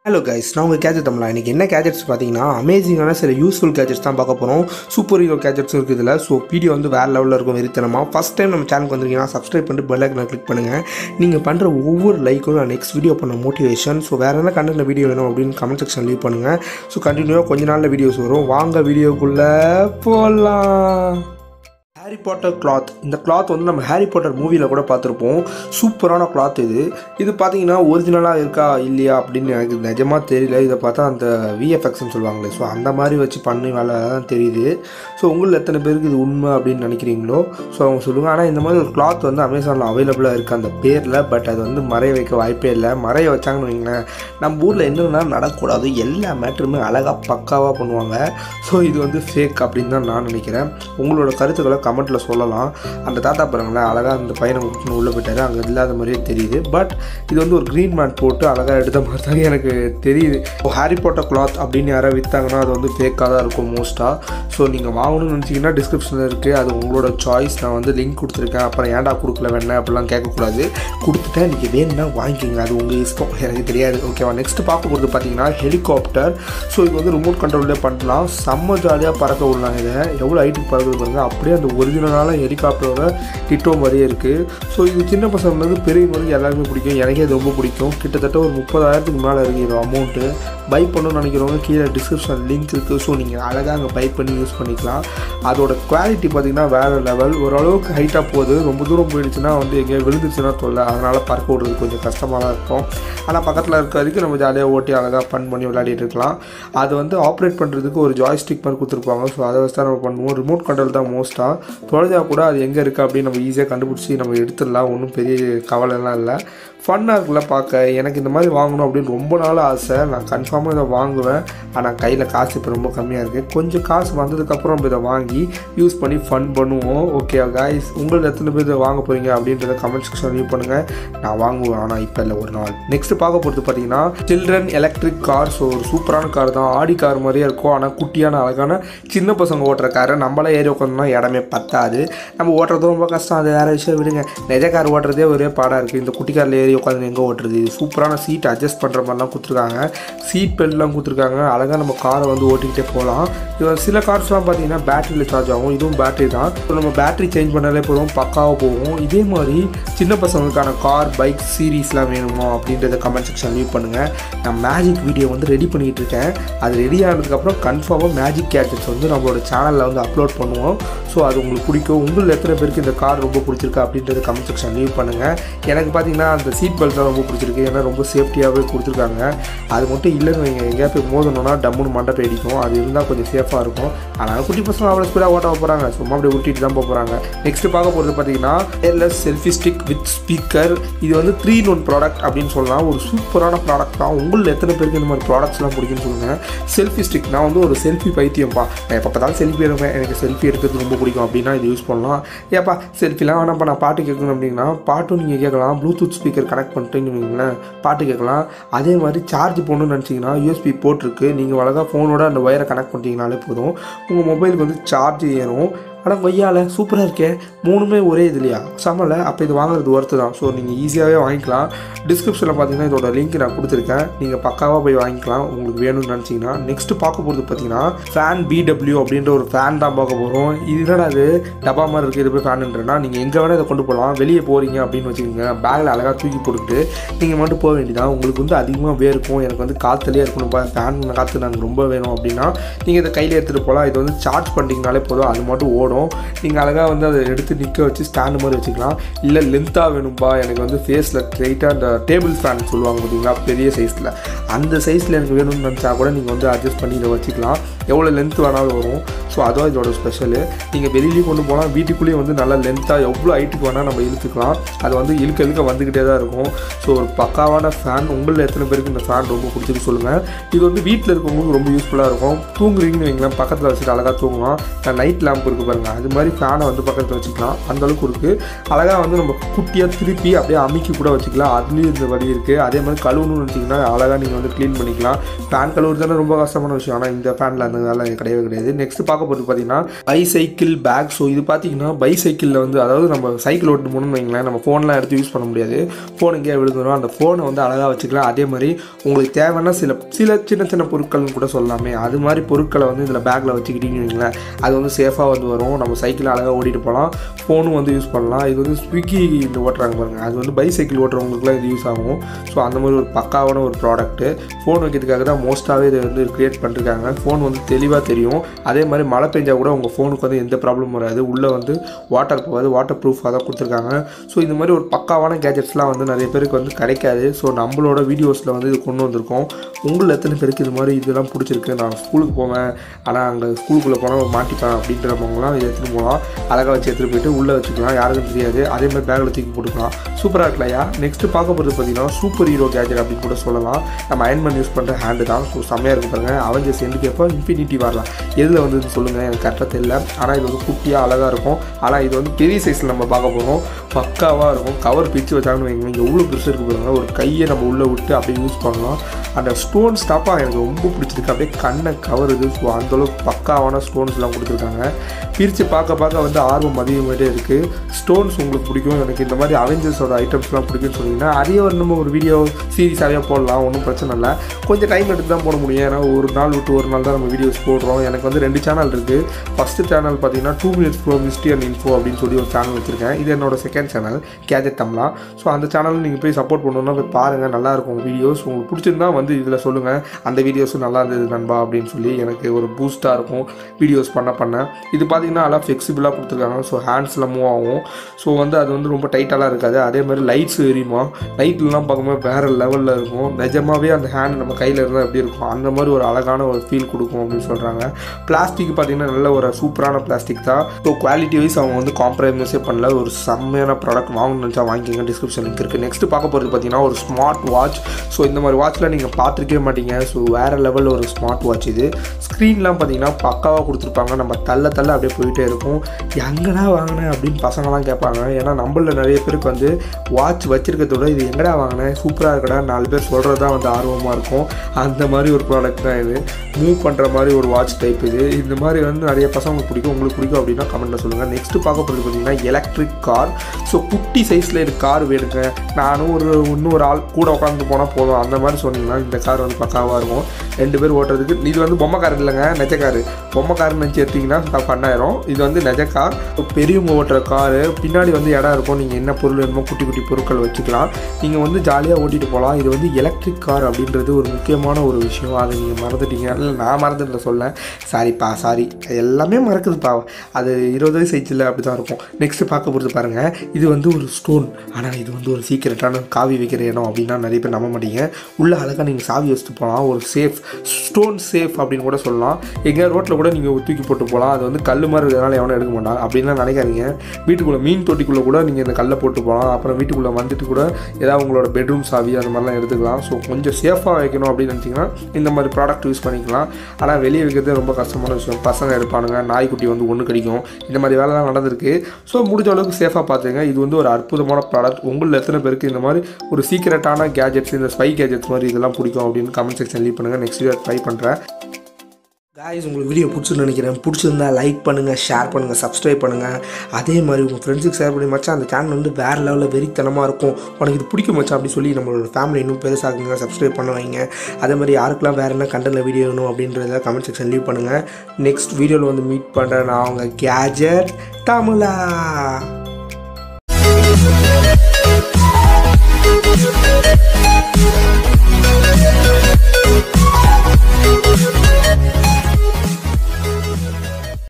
hello guys நான் உங்கள் gadget தமிழா இன்றைக்கி என்ன கேஜெட்ஸ் பார்த்தீங்கன்னா அமேசிங்கான சில யூஸ்ஃபுல் கேஜெட்ஸ் தான் பார்க்க போகிறோம் சூப்பர் ஹீரோ கேஜெட்ஸும் இருக்குது இதில் ஸோ வீடியோ வந்து வேறு லெவலில் இருக்கும் வெறித்தனமாக ஃபஸ்ட் டைம் நம்ம சேனலுக்கு வந்திருக்கீங்கன்னா சப்ஸ்கிரைப் பண்ணிட்டு பெல் ஐக்கனை கிளிக் பண்ணுங்கள் நீங்கள் பண்ணுற ஒவ்வொரு லைக்கும் நான் நெக்ஸ்ட் வீடியோ பண்ண மோட்டிவேஷன் ஸோ வேறு என்ன கண்டென்ட் வீடியோ வேணும் அப்படின்னு கமெண்ட் செக்ஷன் லீவ் பண்ணுங்கள் ஸோ கண்டினியூவாக கொஞ்ச நாளில் வீடியோஸ் வரும் வாங்க வீடியோக்குள்ளே போகலாம் ஹாரி பாட்டர் கிளாத் இந்த கிளாத் வந்து நம்ம ஹாரி பாட்டர் மூவியில் கூட பார்த்துருப்போம் சூப்பரான கிளாத் இது இது பார்த்தீங்கன்னா ஒரிஜினலாக இருக்கா இல்லையா அப்படின்னு எனக்கு நிஜமாக தெரியல இதை பார்த்தா அந்த விஎஃப்எக்ஸ்னு சொல்லுவாங்களே ஸோ அந்த மாதிரி வச்சு பண்ணி வேலை தான் தெரியுது ஸோ உங்களில் எத்தனை பேருக்கு இது உண்மை அப்படின்னு நினைக்கிறீங்களோ ஸோ அவங்க சொல்லுங்கள் ஆனால் இந்த மாதிரி ஒரு கிளாத் வந்து அமேசானில் அவைலபிளாக இருக்குது அந்த பேரில் பட் அது வந்து மறைய வைக்க வாய்ப்பே இல்லை மறைய வச்சாங்கன்னு வைங்களேன் நம்ம ஊரில் என்னென்னா நடக்கக்கூடாது எல்லா மேட்டருமே அழகாக பக்காவாக பண்ணுவாங்க ஸோ இது வந்து ஃபேக் அப்படின்னு தான் நான் நினைக்கிறேன் உங்களோட கருத்துக்களை கமெண்ட்டில் சொல்லலாம் அந்த தாத்தா பாருங்களேன் அழகாக அந்த பையனை கூப்பிட்டு உள்ளே போயிட்டாரு அங்கே இல்லாத மாதிரியே தெரியுது பட் இது வந்து ஒரு க்ரீன் மேட் போட்டு அழகாக எடுத்த மாதிரி தான் எனக்கு தெரியுது இப்போ ஹாரி போட்டர் கிளாத் அப்படின்னு யாராவது விற்றாங்கன்னா அது வந்து ஃபேக்காக தான் இருக்கும் மோஸ்ட்டாக ஸோ நீங்கள் வாங்கணும்னு நினச்சிங்கன்னா டிஸ்கிரிப்ஷனில் இருக்குது அது உங்களோட சாய்ஸ் நான் வந்து லிங்க் கொடுத்துருக்கேன் அப்புறம் ஏன்டா கொடுக்கல வேணா அப்படிலாம் கேட்கக்கூடாது கொடுத்துட்டேன் நீங்கள் வேணும்னா வாங்கிக்கோங்க அது உங்கள் இஷ்டம் எனக்கு தெரியாது ஓகேவா நெக்ஸ்ட் பார்க்க போகிறது பார்த்தீங்கன்னா ஹெலிகாப்டர் ஸோ இது வந்து ரிமோட் கண்ட்ரோல்லே பண்ணலாம் செம்ம ஜாலியாக பறக்க விடலாம் இதை எவ்வளோ ஹைட்டுக்கு பறக்குது பாருங்க அப்படியே அந்த ஒரிஜினலான ஹெலிகாப்டரோட டிட்டோ மாதிரியே இருக்குது ஸோ இது சின்ன பசங்கள்லேருந்து பெரியவங்களுக்கு எல்லாருமே பிடிக்கும் எனக்கே இது ரொம்ப பிடிக்கும் கிட்டத்தட்ட ஒரு முப்பதாயிரத்துக்கு மேலே இருக்குது இது அமௌண்ட்டு பை பண்ணணும்னு நினைக்கிறவங்க கீழே டிஸ்கிரிப்ஷன் லிங்க் இருக்குது ஸோ நீங்கள் அழகாக அங்கே பை பண்ணி யூஸ் பண்ணிக்கலாம் அதோட குவாலிட்டி பார்த்திங்கன்னா வேறு லெவல் ஓரளவுக்கு ஹைட்டாக போகுது ரொம்ப தூரம் போயிடுச்சுன்னா வந்து எங்கேயோ விழுந்துச்சுன்னா தொல்லை அதனால் பறக்க விடுறது கொஞ்சம் கஷ்டமாக தான் இருக்கும் ஆனால் பக்கத்தில் இருக்க வரைக்கும் நம்ம ஜாலியாக ஓட்டி அழகாக ஃபன் பண்ணி விளையாடிட்டு இருக்கலாம் அது வந்து ஆப்ரேட் பண்ணுறதுக்கு ஒரு ஜாய்ஸ்டிக் மாதிரி கொடுத்துருப்பாங்க ஸோ அதை வச்சு தான் நம்ம பண்ணுவோம் ரிமோட் கண்ட்ரோல் தான் மோஸ்ட்டாக தொலைஞ்சா கூட அது எங்கே இருக்குது அப்படின்னு நம்ம ஈஸியாக கண்டுபிடிச்சி நம்ம எடுத்துடலாம் ஒன்றும் பெரிய கவலைலாம் இல்லை ஃபன்னாக இருக்குல்ல பார்க்க எனக்கு இந்த மாதிரி வாங்கணும் அப்படின்னு ரொம்ப நாள் ஆசை நான் கன்ஃபார்மாக இதை வாங்குவேன் ஆனால் கையில் காசு இப்போ ரொம்ப கம்மியாக இருக்குது கொஞ்சம் காசு வந்ததுக்கப்புறம் நம்ம இதை வாங்கி யூஸ் பண்ணி ஃபன் பண்ணுவோம் ஓகே காய்ஸ் உங்களுக்கு எத்தனை பேர் இதை வாங்க போகிறீங்க அப்படின்றத கமெண்ட் செக்ஷன் லீவ் பண்ணுங்கள் நான் வாங்குவேன் ஆனால் இப்போ இல்லை ஒரு நாள் நெக்ஸ்ட் பார்க்க போகிறது பார்த்தீங்கன்னா சில்ட்ரன் எலக்ட்ரிக் கார் ஸோ ஒரு சூப்பரான கார் தான் ஆடி கார் மாதிரியே இருக்கும் ஆனால் குட்டியான அழகான சின்ன பசங்க ஓட்டுற காரை நம்மளே ஏறி உட்காந்தோம்னா இடமே பத்தாது நம்ம ஓட்டுறது ரொம்ப கஷ்டம் அது வேறு விஷயம் விடுங்க நிஜ கார் ஓட்டுறதே ஒரே பாடாக இருக்குது இந்த குட்டி காரில் ஏறி உட்காந்து எங்கே ஓட்டுறது இது சூப்பரான சீட் அட்ஜஸ்ட் பண்ணுற மாதிரிலாம் கொடுத்துருக்காங்க சீட் பெல்ட்லாம் கொடுத்துருக்காங்க அழகாக நம்ம காரை வந்து ஓட்டிக்கிட்டே போகலாம் இது சில கார்ஸ்லாம் பார்த்தீங்கன்னா பேட்டரியில் சார்ஜ் ஆகும் இதுவும் பேட்டரி தான் ஸோ நம்ம பேட்டரி சேஞ்ச் பண்ணாலே போதும் பக்காவாக போகும் இதே மாதிரி சின்ன பசங்களுக்கான கார் பைக் சீரீஸ்லாம் வேணுமோ அப்படின்றத கமெண்ட் செக்ஷன் லீவ் பண்ணுங்கள் நான் மேஜிக் வீடியோ வந்து ரெடி பண்ணிகிட்டு இருக்கேன் அது ரெடி ஆனதுக்கப்புறம் கன்ஃபார்மாக மேஜிக் கேட்ஜெட்ஸ் வந்து நம்மளோட சேனலில் வந்து அப்லோட் பண்ணுவோம் ஸோ அது உங்களுக்கு பிடிக்கும் உங்களுக்கு எத்தனை பேருக்கு இந்த கார் ரொம்ப பிடிச்சிருக்கு அப்படின்றத கமெண்ட் செக்ஷன் லீவ் பண்ணுங்கள் எனக்கு பார்த்தீங்கன்னா அந்த சீட் பெல்ட் தான் ரொம்ப பிடிச்சிருக்கு ஏன்னா ரொம்ப சேஃப்டியாகவே கொடுத்துருக்காங்க அது மட்டும் இல்லைன்னு வைங்க எங்கேயா போய் மோதணும்னா டம்முன்னு மண்டை போயிடிக்கும் அது இருந்தால் கொஞ்சம் சேஃபாக இருக்கும் ஆனால் குட்டி பசங்க அவ்வளோ ஸ்பீடாக ஓட்ட போகிறாங்க சும்மா அப்படியே விட்டிட்டு தான் போக போகிறாங்க நெக்ஸ்ட் பார்க்க போகிறது பார்த்தீங்கன்னா airless selfie stick with speaker இது வந்து த்ரீ ஒன் ப்ராடக்ட் அப்படின்னு சொல்லலாம் ஒரு சூப்பரான ப்ராடக்ட் தான் உங்களுக்கு எத்தனை பேருக்கு இந்த மாதிரி ப்ராடக்ட்ஸ்லாம் பிடிக்குன்னு சொல்லுங்கள் செல்ஃபி ஸ்டிக் நான் வந்து ஒரு செல்ஃபி பைத்தியம்ப்பா நான் எப்போ பார்த்தாலும் செல்ஃபி எடுப்பேன் எனக்கு செல்ஃபி எடுக்கிறது ரொம்ப பிடிக்கும் அப்படின்னா இது யூஸ் பண்ணலாம் ஏப்பா செல்ஃபிலாம் வேணாம்ப்பா நான் பாட்டு கேட்கணும் அப்படின்னா பாட்டும் நீங்கள் கேட்கலாம் ப்ளூடூத் ஸ்பீக்கர் கனெக்ட் பண்ணிட்டு வைங்களேன் பாட்டு கேட்கலாம் அதே மாதிரி சார்ஜ் போடணும்னு நினச்சிங்கன்னா யூஎஸ்பி போட்டிருக்கு நீங்கள் அழகாக ஃபோனோட அந்த ஒயரை கனெக்ட் பண்ணிட்டீங்கனாலே போதும் உங்கள் மொபைலுக்கு வந்து சார்ஜ் ஏறும் ஆனால் கொய்யால சூப்பராக இருக்கே மூணுமே ஒரே இதுலையா சமல அப்போ இது வாங்குறது ஒர்த்து தான் ஸோ நீங்கள் ஈஸியாகவே வாங்கிக்கலாம் டிஸ்கிரிப்ஷனில் பார்த்தீங்கன்னா இதோட லிங்க் நான் கொடுத்துருக்கேன் நீங்கள் பக்காவாக போய் வாங்கிக்கலாம் உங்களுக்கு வேணும்னு நினச்சிங்கன்னா நெக்ஸ்ட் பார்க்க போகிறது பார்த்தீங்கன்னா ஃபேன் பிடபிள்யூ அப்படின்ற ஒரு ஃபேன் தான் பார்க்க போகிறோம் இது என்னடா அது டப்பா மாதிரி இருக்குது இது போய் ஃபேனுன்றனா நீங்கள் எங்கே வேணால் இதை கொண்டு போகலாம் வெளியே போகிறீங்க அப்படின்னு வச்சுக்கோங்க பேக்கில் அழகாக தூக்கி போட்டுக்கிட்டு நீங்கள் மட்டும் போக வேண்டியதான் உங்களுக்கு வந்து அதிகமாக வேர்க்கும் எனக்கு வந்து காற்றுலேயே இருக்கணும்ப்பா ஃபேன் காற்று எனக்கு ரொம்ப வேணும் அப்படின்னா நீங்கள் இதை கையில் எடுத்துகிட்டு போகலாம் இது வந்து சார்ஜ் பண்ணிட்டீங்கனாலே போதும் அது மட்டும் ஓடும் வரும் நீங்கள் அழகாக வந்து அதை எடுத்து நிற்க வச்சு ஸ்டாண்டு மாதிரி வச்சுக்கலாம் இல்லை லென்த்தாக வேணும்பா எனக்கு வந்து ஃபேஸில் ஸ்ட்ரைட்டாக அந்த டேபிள் ஃபேன் சொல்லுவாங்க பார்த்தீங்களா பெரிய சைஸில் அந்த சைஸில் எனக்கு வேணும்னு நினச்சா கூட நீங்கள் வந்து அட்ஜஸ்ட் பண்ணி இதை வச்சுக்கலாம் எவ்வளோ லென்த் வேணாலும் வரும் ஸோ அதுவும் இதோட ஸ்பெஷலு நீங்கள் வெளியிலேயும் கொண்டு போகலாம் வீட்டுக்குள்ளேயும் வந்து நல்லா லென்த்தாக எவ்வளோ ஹைட்டுக்கு வேணால் நம்ம இழுத்துக்கலாம் அது வந்து இழுக்க இழுக்க வந்துக்கிட்டே தான் இருக்கும் ஸோ ஒரு பக்காவான ஃபேன் உங்களில் எத்தனை பேருக்கு இந்த ஃபேன் ரொம்ப பிடிச்சிருக்கு சொல்லுங்கள் இது வந்து வீட்டில் இருக்கவங்களுக்கு ரொம்ப யூஸ்ஃபுல்லாக இருக்கும் தூங்குறீங்கன்னு வைங்களேன் பக்கத்தில் வச்சுட்டு அழகாக தூங்கலாம் நைட் லேம்ப் இருக்குது பாருங்கள் அது மாதிரி ஃபேனை வந்து பக்கத்தில் வச்சுக்கலாம் அந்த அளவுக்கு இருக்குது அழகாக வந்து நம்ம குட்டியாக திருப்பி அப்படியே அமைக்கி கூட வச்சுக்கலாம் அதுலேயும் இந்த வழி இருக்குது அதே மாதிரி கழுவணும்னு வச்சிங்கன்னா அழகாக நீங்கள் நீங்கள் வந்து க்ளீன் பண்ணிக்கலாம் ஃபேன் கழுவுறது தானே ரொம்ப கஷ்டமான விஷயம் ஆனால் இந்த ஃபேனில் அந்த வேலை கிடையவே கிடையாது நெக்ஸ்ட் பார்க்க போகிறது பார்த்தீங்கன்னா பைசைக்கிள் பேக் ஸோ இது பார்த்தீங்கன்னா பைசைக்கிளில் வந்து அதாவது நம்ம சைக்கிள் ஓட்டு போகணும்னு வைங்களேன் நம்ம ஃபோன்லாம் எடுத்து யூஸ் பண்ண முடியாது ஃபோன் எங்கேயா விழுந்துடும் அந்த ஃபோனை வந்து அழகாக வச்சுக்கலாம் அதே மாதிரி உங்களுக்கு தேவைன்னா சில சில சின்ன சின்ன பொருட்கள்னு கூட சொல்லலாமே அது மாதிரி பொருட்களை வந்து இதில் பேக்கில் வச்சுக்கிட்டீங்கன்னு வைங்களேன் அது வந்து சேஃபாக வந்து வரும் நம்ம சைக்கிள் அழகாக ஓட்டிட்டு போகலாம் ஃபோனும் வந்து யூஸ் பண்ணலாம் இது வந்து ஸ்விக்கி இந்த ஓட்டுறாங்க பாருங்க அது வந்து பைசைக்கிள் ஓட்டுறவங்களுக்குலாம் இது யூஸ் ஆகும் ஸோ அந்த மாதிரி ஒரு பக்காவான ஒரு ப்ராடக்ட்டு ஃபோன் வைக்கிறதுக்காக தான் மோஸ்ட்டாகவே இதை வந்து கிரியேட் பண்ணிருக்காங்க ஃபோன் வந்து தெளிவாக தெரியும் அதே மாதிரி மழை பெஞ்சா கூட உங்கள் ஃபோனுக்கு வந்து எந்த ப்ராப்ளமும் வராது உள்ளே வந்து வாட்டர் போகாது வாட்டர் ப்ரூஃபாக தான் கொடுத்துருக்காங்க ஸோ இந்த மாதிரி ஒரு பக்காவான கேஜெட்ஸ்லாம் வந்து நிறைய பேருக்கு வந்து கிடைக்காது ஸோ நம்மளோட வீடியோஸில் வந்து இது கொண்டு வந்திருக்கோம் உங்களில் எத்தனை பேருக்கு இது மாதிரி இதெல்லாம் பிடிச்சிருக்கு நான் ஸ்கூலுக்கு போவேன் ஆனால் அங்கே ஸ்கூலுக்குள்ளே போனால் மாட்டிப்பேன் அப்படின்றவங்களாம் இதை எடுத்துகிட்டு போகலாம் அழகாக வச்சு எடுத்துகிட்டு போயிட்டு உள்ளே வச்சுக்கலாம் யாருக்கும் தெரியாது அதே மாதிரி பேக்கில் தூக்கி போட்டுக்கலாம் சூப்பராக இருக்கலையா நெக்ஸ்ட்டு பார்க்க போகிறது பார்த்தீங்கன்னா சூப்பர் ஹீரோ கேஜெட் அப்படின்னு கூட சொல்லலாம் நம்ம அயன்மேன் யூஸ் பண்ணுற ஹேண்டு தான் ஸோ செம்மையாக இருக்கு பாருங்க அவஞ்சர்ஸ் எண்டு கேட்போ இன்ஃபினிட்டி வரலாம் எதில் வந்து சொல்லுங்கள் எனக்கு கரெக்டாக தெரியல ஆனால் இது வந்து குட்டியாக அழகாக இருக்கும் ஆனால் இது வந்து பெரிய சைஸில் நம்ம பார்க்க போகிறோம் பக்காவாக இருக்கும் கவர் பிச்சு வச்சாங்கன்னு வைங்க இங்கே எவ்வளோ பெருசு இருக்கு பாருங்க ஒரு கையை நம்ம உள்ளே விட்டு அப்படியே யூஸ் பண்ணலாம் அந்த ஸ்டோன் ஸ்டாப்பாக எனக்கு ரொம்ப பிடிச்சிருக்கு அப்படியே கண்ணை கவருது ஸோ அந்தளவுக்கு பக்காவான ஸ்டோன்ஸ்லாம் கொடுத்துருக்காங்க பிரித்து பார்க்க பார்க்க வந்து ஆர்வம் அதிகமாகிட்டே இருக்குது ஸ்டோன்ஸ் உங்களுக்கு பிடிக்கும் எனக்கு இந்த மாதிரி அவெஞ்சர்ஸோட ஐட்டம்ஸ்லாம் பிடிக்கும்னு சொன்னீங்கன்னா அதே ஒரு நம்ம ஒரு வீடியோ சீரியஸாகவே போடலாம் ஒன்றும் பிரச்சனை இல்லை கொஞ்சம் டைம் எடுத்து தான் போட முடியும் ஏன்னா ஒரு நாள் விட்டு ஒரு நாள் தான் நம்ம வீடியோஸ் போடுறோம் எனக்கு வந்து ரெண்டு சேனல் இருக்குது ஃபஸ்ட்டு சேனல் பார்த்தீங்கன்னா two minutes pro mystery and info அப்படின்னு சொல்லி ஒரு சேனல் வச்சுருக்கேன் இது என்னோட செகண்ட் சேனல் கேஜெட் தம்லா ஸோ அந்த சேனல் நீங்கள் போய் சப்போர்ட் பண்ணணும்னா போய் பாருங்கள் நல்லாயிருக்கும் வீடியோஸ் உங்களுக்கு பிடிச்சிருந்தா வந்து இதில் சொல்லுங்கள் அந்த வீடியோஸும் நல்லா இருந்தது நண்பா அப்படின்னு சொல்லி எனக்கு ஒரு பூஸ்ட்டாக இருக்கும் வீடியோஸ் பண்ண பண்ண இது பார்த்தீங்கன்னா நல்லா ஃப்ளெக்சிபிளாக கொடுத்துருக்காங்க ஸோ ஹேண்ட்ஸில் மூவ் ஆகும் ஸோ வந்து அது வந்து ரொம்ப டைட்டாலாம் இருக்காது அதே மாதிரி லைட்ஸ் எரியுமா லைட்லாம் பார்க்கும்போது வேறு லெவலில் இருக்கும் நிஜமாவே அந்த ஹேண்ட் நம்ம கையில் இருந்தால் எப்படி இருக்கும் அந்த மாதிரி ஒரு அழகான ஒரு ஃபீல் கொடுக்கும் அப்படின்னு சொல்கிறாங்க பிளாஸ்டிக் பார்த்தீங்கன்னா நல்ல ஒரு சூப்பரான பிளாஸ்டிக் தான் ஸோ குவாலிட்டி வைஸ் அவங்க வந்து காம்ப்ரமைஸே பண்ணல ஒரு செம்மையான ப்ராடக்ட் வாங்கணும்னு நினச்சா வாங்கிக்கோங்க டிஸ்கிரிப்ஷன் லிங்க் இருக்குது நெக்ஸ்ட் பார்க்க போகிறது பார்த்தீங்கன்னா ஒரு ஸ்மார்ட் வாட்ச் ஸோ இந்த மாதிரி வாட்ச்லாம் நீங்கள் பார்த்துருக்கவே மாட்டீங்க ஸோ வேறு லெவலில் ஒரு ஸ்மார்ட் வாட்ச் இது ஸ்க்ரீன்லாம் பார்த்தீங்கன்னா பக்காவாக கொடுத்துருப்பாங்க நம்ம தள்ள தள்ள அப்படியே போயிட்டே இருக்கும் எங்கடா வாங்கினேன் அப்படின்னு பசங்களாம் கேட்பாங்க ஏன்னா நம்மள நிறைய பேருக்கு வந்து வாட்ச் வச்சிருக்கிறத விட இது எங்கடா வாங்கினேன் சூப்பராக இருக்கடா நாலு பேர் சொல்கிறது தான் வந்து ஆர்வமாக இருக்கும் அந்த மாதிரி ஒரு ப்ராடக்ட் தான் இது மூவ் பண்ணுற மாதிரி ஒரு வாட்ச் டைப் இது இந்த மாதிரி வந்து நிறைய பசங்களுக்கு பிடிக்கும் உங்களுக்கு பிடிக்கும் அப்படின்னா கமெண்ட்டில் சொல்லுங்கள் நெக்ஸ்ட்டு பார்க்க போகிறது பார்த்தீங்கன்னா எலக்ட்ரிக் கார் ஸோ குட்டி சைஸில் இது கார் வேணுங்க நானும் ஒரு இன்னும் ஒரு ஆள் கூட உட்காந்து போனால் போதும் அந்த மாதிரி சொன்னீங்கன்னா இந்த கார் வந்து பக்காவாக இருக்கும் ரெண்டு பேர் ஓட்டுறதுக்கு இது வந்து பொம்மை கார் இல்லைங்க நெஜ கார் பொம்மை கார் நினச்சி எடுத்திங்கன்னா பண்ணாயிரம் இது வந்து நெஜ கார் பெரியவங்க ஓட்டுற காரு பின்னாடி வந்து இடம் இருக்கும் நீங்கள் என்ன பொருள் வேணுமோ குட்டி குட்டி பொருட்கள் வச்சுக்கலாம் நீங்கள் வந்து ஜாலியாக ஓட்டிகிட்டு போகலாம் இது வந்து எலக்ட்ரிக் கார் அப்படின்றது ஒரு முக்கியமான ஒரு விஷயம் அதை நீங்கள் மறந்துட்டீங்க இல்லை நான் மறந்துட்டு சொல்ல சாரிப்பா சாரி எல்லாமே மறக்குதுப்பா அது இருபது வயசு சைஸில் அப்படி தான் இருக்கும் நெக்ஸ்ட்டு பார்க்க போகிறது பாருங்கள் இது வந்து ஒரு ஸ்டோன் ஆனால் இது வந்து ஒரு சீக்கிரட்டான காவி வைக்கிற இடம் அப்படின்னா நிறைய பேர் நம்ப மாட்டீங்க உள்ள அழகாக நீங்கள் சாவி வச்சுட்டு போகலாம் ஒரு சேஃப் ஸ்டோன் சேஃப் அப்படின்னு கூட சொல்லலாம் எங்கேயா ரோட்டில் கூட நீங்கள் தூக்கி போட்டு போகலாம் அது வந்து கல் மாதிரி இருக்கிறதுனால எவனும் எடுக்க மாட்டான் அப்படின்லாம் நினைக்காதீங்க வீட்டுக்குள்ளே மீன் தொட்டிக்குள்ளே கூட நீங்கள் இந்த கல்லை போட்டு போகலாம் அப்புறம் வீட்டுக்குள்ளே வந்துட்டு கூட ஏதாவது உங்களோட பெட்ரூம் சாவி அந்த மாதிரிலாம் எடுத்துக்கலாம் ஸோ கொஞ்சம் சேஃபாக வைக்கணும் அப்படின்னு நினச்சிங்கன்னா இந்த மாதிரி ப்ராடக்ட் யூஸ் பண்ணிக்கலாம் ஆனால் வெளியே வைக்கிறது ரொம்ப கஷ்டமான விஷயம் பசங்க எடுப்பானுங்க நாய்க்குட்டி வந்து ஒன்று கடிக்கும் இந்த மாதிரி வேலைலாம் நடந்திருக்கு ஸோ முடிஞ்ச அளவுக்கு சேஃபாக பார்த்துங்க இது வந்து ஒரு அற்புதமான ப்ராடக்ட் உங்களில் எத்தனை பேருக்கு இந்த மாதிரி ஒரு சீக்கிரட்டான கேஜெட்ஸ் இந்த ஸ்பை கேஜெட்ஸ் மாதிரி இதெல்லாம் பிடிக்கும் அப்படின்னு கமெண்ட் செக்ஷன் லீவ் பண்ணுங்கள் நெக்ஸ்ட் வீடியோ ட்ரை பண்ணுறேன் காய்ஸ் உங்களுக்கு வீடியோ பிடிச்சுன்னு நினைக்கிறேன் பிடிச்சிருந்தா லைக் பண்ணுங்கள் ஷேர் பண்ணுங்கள் சப்ஸ்கிரைப் பண்ணுங்கள் அதே மாதிரி உங்கள் ஃப்ரெண்ட்ஸுக்கு ஷேர் பண்ணி மச்சான் அந்த சேனல் வந்து வேறு லெவலில் வெறித்தனமாக இருக்கும் உனக்கு இது பிடிக்கும் மச்சான் அப்படி சொல்லி நம்மளோட ஃபேமிலி இன்னும் பெருசாகுங்க சப்ஸ்கிரைப் பண்ண வைங்க அதே மாதிரி யாருக்கெல்லாம் வேறு என்ன கண்டனில் வீடியோ வேணும் அப்படின்றத கமெண்ட் செக்ஷன் லீவ் பண்ணுங்கள் நெக்ஸ்ட் வீடியோவில் வந்து மீட் பண்ணுறேன் நான் அவங்க கேஜெட் தமிழா